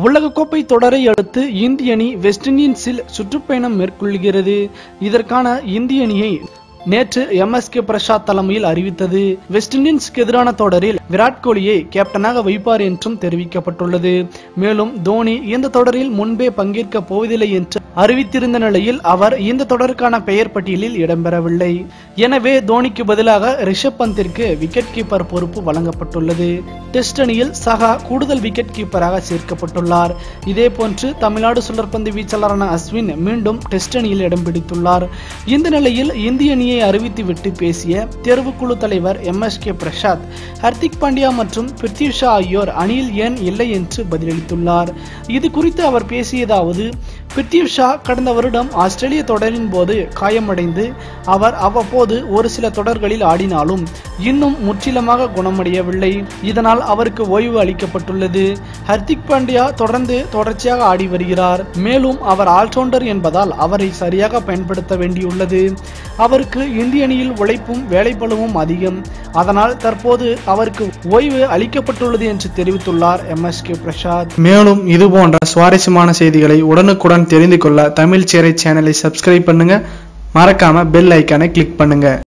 உலகக்கோப்பை தொடரை அடுத்து இந்திய அணி வெஸ்ட் இண்டீஸில் சுற்றுப்பயணம் மேற்கொள்கிறது இதற்கான இந்திய அணியை நேற்று எம்எஸ்கே பிரசாத் தலைமையில் அறிவித்தது வெஸ்ட் இண்டீஸ்க்கு எதிரான தொடரில் விராட் கோலியை கேப்டனாக வைப்பார் என்றும் தெரிவிக்கப்பட்டுள்ளது மேலும் தோனி இந்த தொடரில் முன்பே பங்கேற்க போவதில்லை என்று அறிவித்திருந்த நிலையில் அவர் இந்த தொடருக்கான பெயர் பட்டியலில் இடம்பெறவில்லை எனவே தோனிக்கு பதிலாக ரிஷப் பந்திற்கு விக்கெட் கீப்பர் பொறுப்பு வழங்கப்பட்டுள்ளது டெஸ்ட் அணியில் சஹா கூடுதல் விக்கெட் கீப்பராக சேர்க்கப்பட்டுள்ளார் இதேபோன்று தமிழ்நாடு சுழற்பந்து வீச்சாளரான அஸ்வின் மீண்டும் டெஸ்ட் அணியில் இடம் பிடித்துள்ளார் இந்த நிலையில் இந்திய அணியை அறிவித்துவிட்டு பேசிய தேர்வுக்குழு தலைவர் M S K Prasad Hardik Pandya மற்றும் பிருத்வி ஷா ஆகியோர் அணியில் ஏன் இல்லை என்று பதிலளித்துள்ளார் இது குறித்து அவர் பேசியதாவது பிருத்வி ஷா கடந்த வருடம் ஆஸ்திரேலிய தொடரின் போது காயமடைந்து அவர் அவ்வப்போது ஒரு சில தொடர்களில் ஆடினாலும் இன்னும் முற்றிலுமாக குணமடையவில்லை இதனால் அவருக்கு ஓய்வு அளிக்கப்பட்டுள்ளது ஹர்திக் பாண்டியா தொடர்ந்து தொடர்ச்சியாக ஆடி வருகிறார் மேலும் அவர் ஆல்ரவுண்டர் என்பதால் அவரை சரியாக பயன்படுத்த வேண்டியுள்ளது அவருக்கு இந்திய அணியில் உழைப்பும் வேலைப்பளுவும் அதிகம் அதனால் தற்போது அவருக்கு ஓய்வு அளிக்கப்பட்டுள்ளது என்று தெரிவித்துள்ளார் எம் எஸ் கே பிரசாத் மேலும் இது போன்ற சுவாரஸ்யமான செய்திகளை உடனுக்குடன் தெரிந்து கொள்ள தமிழ் சேரை சேனலை சப்ஸ்கிரைப் பண்ணுங்க மறக்காம பெல் ஐக்கானை கிளிக் பண்ணுங்க